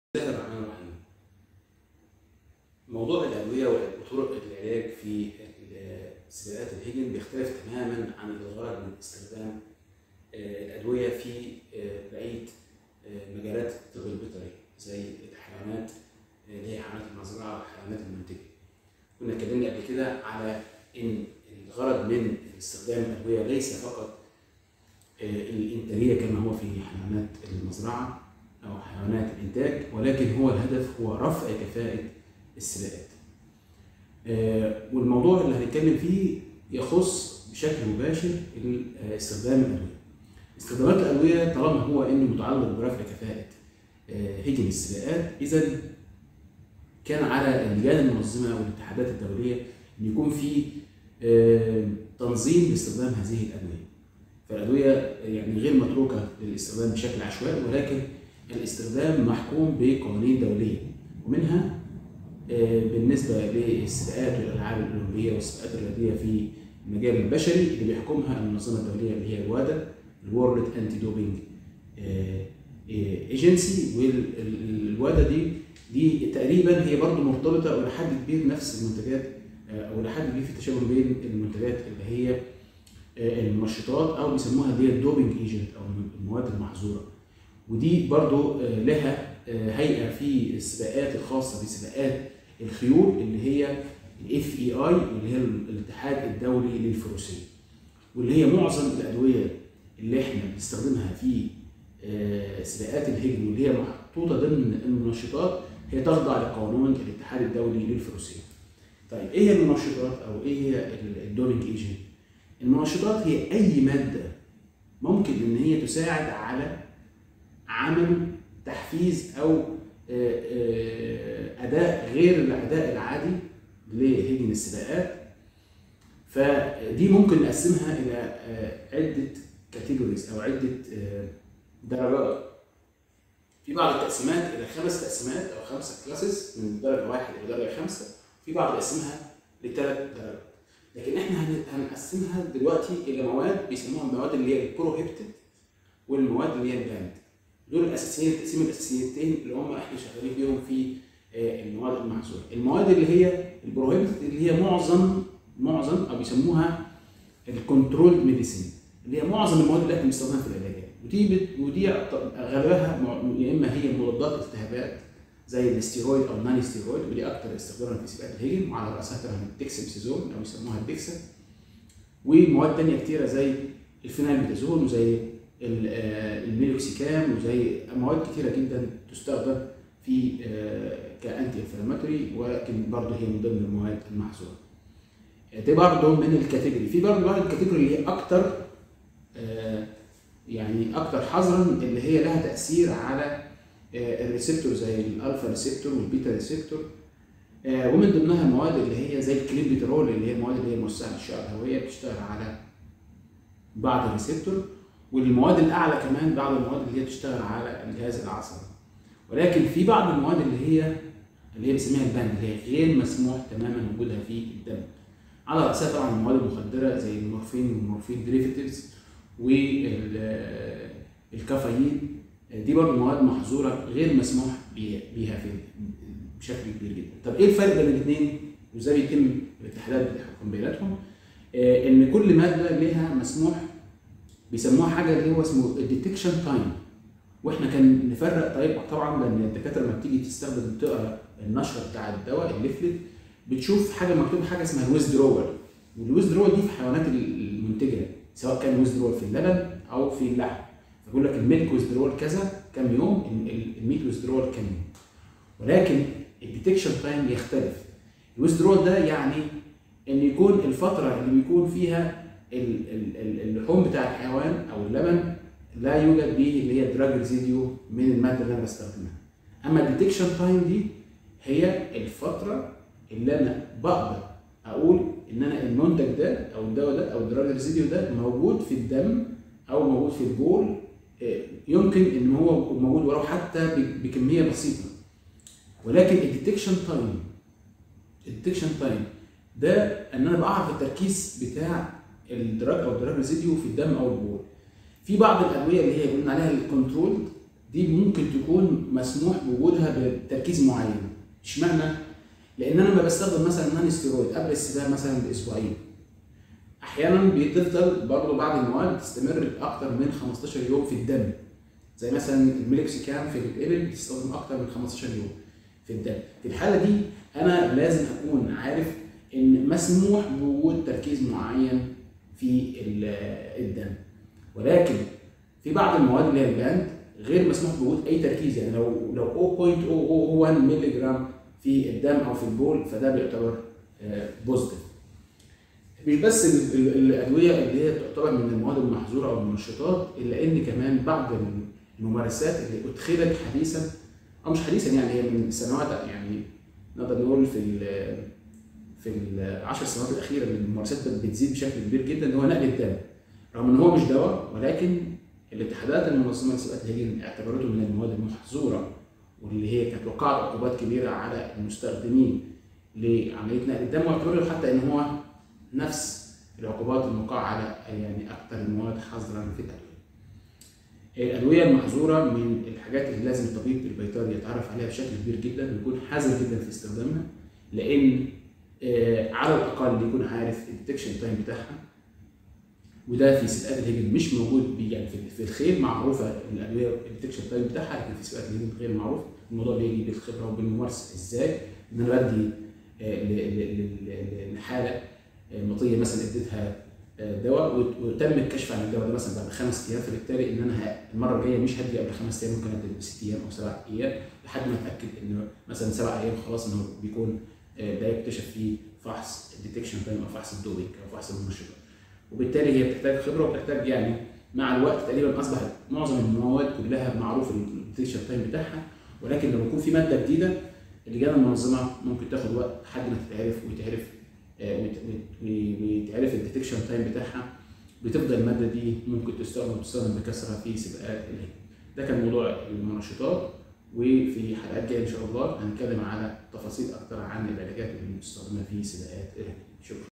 بسم الله الرحمن الرحيم موضوع الأدوية وطرق العلاج في سباقات الهجن بيختلف تماما عن الغرض من استخدام الأدوية في بقية مجالات الطب البيطري زي الحيوانات اللي هي حيوانات المزرعة والحيوانات المنتجة. كنا اتكلمنا قبل كده على إن الغرض من استخدام الأدوية ليس فقط الإنتاجية كما هو في حيوانات المزرعة أو حيوانات الإنتاج ولكن هو الهدف هو رفع كفاءة السباقات. والموضوع اللي هنتكلم فيه يخص بشكل مباشر استخدام الأدوية. استخدامات الأدوية طالما هو إنه متعلق برفع كفاءة هجن السباقات إذا كان على اللجان المنظمة والاتحادات الدولية إن يكون في تنظيم لاستخدام هذه الأدوية. فالأدوية يعني غير متروكة للاستخدام بشكل عشوائي ولكن الاستخدام محكوم بقوانين دولية ومنها بالنسبة للسباقات والألعاب الأولمبية والسباقات الرياضية في المجال البشري اللي بيحكمها المنظمة الدولية اللي هي الوادا الورلد انتي دوبينج ايجنسي والوادا دي دي تقريبا هي برضه مرتبطة إلى حد كبير نفس المنتجات أو إلى حد كبير في تشابه بين المنتجات اللي هي المنشطات أو بيسموها اللي هي الدوبينج ايجنت أو المواد المحظورة ودي برضو لها هيئه في السباقات الخاصه بسباقات الخيول اللي هي الاف اي اي واللي هي الاتحاد الدولي للفروسيه واللي هي معظم الادويه اللي احنا بنستخدمها في سباقات الهجن واللي هي محطوطه ضمن المنشطات هي تخضع لقانون الاتحاد الدولي للفروسيه. طيب ايه هي المنشطات او ايه هي الدوبينج ايجنت؟ المنشطات هي اي ماده ممكن ان هي تساعد على عمل تحفيز او اداء غير الاداء العادي لهجن السباقات فدي ممكن نقسمها الى عده كاتيجوريز او عده درجات في بعض التقسيمات الى خمس تقسيمات او خمسه كلاسز من درجه واحد الى درجه خمسه في بعض يقسمها لثلاث درجات لكن احنا هنقسمها دلوقتي الى مواد بيسموها المواد اللي هي البروهيبتد والمواد اللي هي الباند دول الاساسيين التقسيم الاساسيتين اللي هم احنا شغالين بيهم في المواد المحظوره المواد اللي هي البروهيبتد اللي هي معظم معظم او بيسموها الكنترول ميديسين اللي هي معظم المواد اللي احنا بنستخدمها في العلاجات ودي بت... ودي اغلبها يا اما هي مضادات التهابات زي الاستيرويد او النان ستيرويد ودي اكثر استخداما في سباقات الهجن وعلى راسها طبعا الديكسامسيزون او يسموها الديكسا ومواد ثانيه كتيره زي الفينالبيتازون وزي الميلوكسيكام وزي مواد كثيره جدا تستخدم في كانتي انفلاماتوري ولكن برضه هي من ضمن المواد المحظوره. دي برضه من الكاتيجوري في برضه بعض الكاتيجوري اللي هي اكثر يعني اكثر حظرا اللي هي لها تاثير على الريسبتور زي الالفا ريسبتور والبيتا ريسبتور ومن ضمنها المواد اللي هي زي الكليبيترول اللي هي المواد اللي هي موسعه للشعر الهويه بتشتغل على بعض الريسبتور والمواد الاعلى كمان بعض المواد اللي هي بتشتغل على الجهاز العصبي ولكن في بعض المواد اللي هي اللي هي بنسميها الباند اللي هي غير مسموح تماما وجودها في الدم على راسها طبعا المواد المخدره زي المورفين والمورفين ديريفيتيفز والكافيين دي برضه مواد محظوره غير مسموح بيها في بشكل كبير جدا طب ايه الفرق بين الاثنين وازاي بيتم الاتحادات بتحكم بيناتهم آه ان كل ماده لها مسموح بيسموها حاجه اللي هو اسمه الديتكشن تايم واحنا كان نفرق طيب طبعا لان الدكاتره لما بتيجي تستخدم تقرا النشره بتاع الدواء الليفلت بتشوف حاجه مكتوب حاجه اسمها الويزدرول والويزدرول دي في الحيوانات المنتجه سواء كان ويزدرول في اللبن او في اللحم فبيقول لك الميلك ويزدرول كذا كام يوم الميت ويزدرول كام يوم ولكن الديتكشن تايم يختلف الويزدرول ده يعني ان يكون الفتره اللي بيكون فيها اللحوم بتاع الحيوان او اللبن لا يوجد به اللي هي دراج ريزيديو من الماده اللي انا بستخدمها اما الديتكشن تايم دي هي الفتره اللي انا بقدر اقول ان انا المنتج ده او الدواء ده او الدراج ريزيديو ده موجود في الدم او موجود في البول يمكن ان هو موجود ولو حتى بكميه بسيطه ولكن الديتكشن تايم الديتكشن تايم ده ان انا بعرف التركيز بتاع الدراج او الدراج ريزيديو في الدم او البول في بعض الادويه اللي هي قلنا عليها الكنترول دي ممكن تكون مسموح بوجودها بتركيز معين اشمعنى لان انا لما بستخدم مثلا نان ستيرويد قبل السباق مثلا باسبوعين احيانا بتفضل برضه بعض المواد تستمر اكتر من 15 يوم في الدم زي مثلا الميلكسيكام في الابل بتستخدم اكتر من 15 يوم في الدم في الحاله دي انا لازم اكون عارف ان مسموح بوجود تركيز معين في الدم ولكن في بعض المواد اللي هي الباند غير مسموح بوجود اي تركيز يعني لو لو 0.001 مللي جرام في الدم او في البول فده بيعتبر بوزيتيف مش بس الادويه اللي هي تعتبر من المواد المحظوره او المنشطات الا ان كمان بعض الممارسات اللي ادخلت حديثا او مش حديثا يعني هي من سنوات يعني نقدر نقول في ال في العشر سنوات الاخيره الممارسات بتزيد بشكل كبير جدا هو نقل الدم رغم ان هو مش دواء ولكن الاتحادات المنظمه لسباقات الهجين اعتبرته من المواد المحظوره واللي هي كانت وقعت عقوبات كبيره على المستخدمين لعمليه نقل الدم واعتبروا حتى ان هو نفس العقوبات الموقعه على يعني اكثر المواد حظرا في الادويه. الادويه المحظوره من الحاجات اللي لازم الطبيب البيطري يتعرف عليها بشكل كبير جدا ويكون حذر جدا في استخدامها لان على الاقل يكون عارف الديتكشن تايم بتاعها وده في سباقات الهجن مش موجود يعني في الخيل معروفه الادويه الديتكشن تايم بتاعها لكن في سباقات الهجن غير معروف الموضوع بيجي بالخبره وبالممارسه ازاي ان انا بدي لحاله مطيه مثلا اديتها دواء وتم الكشف عن الدواء ده مثلا بعد خمس ايام فبالتالي ان انا المره الجايه مش هدي قبل خمس ايام ممكن ادي ست ايام او سبع ايام لحد ما اتاكد ان مثلا سبع ايام خلاص انه بيكون ده يكتشف فيه فحص الديتكشن تايم او فحص الدوبينج او فحص المنشطات وبالتالي هي بتحتاج خبره وبتحتاج يعني مع الوقت تقريبا اصبحت معظم المواد كلها معروف الديتكشن تايم بتاعها ولكن لما يكون في ماده جديده اللجان المنظمه ممكن تاخد وقت لحد ما تتعرف ويتعرف ويتعرف الديتكشن تايم بتاعها بتفضل الماده دي ممكن تستخدم وتستخدم بكثره في سباقات الهجن. ده كان موضوع المنشطات وفي حلقات جايه ان شاء الله هنتكلم على تفاصيل اكتر عن العلاجات المستخدمه في سباقات الهجن. شكرا.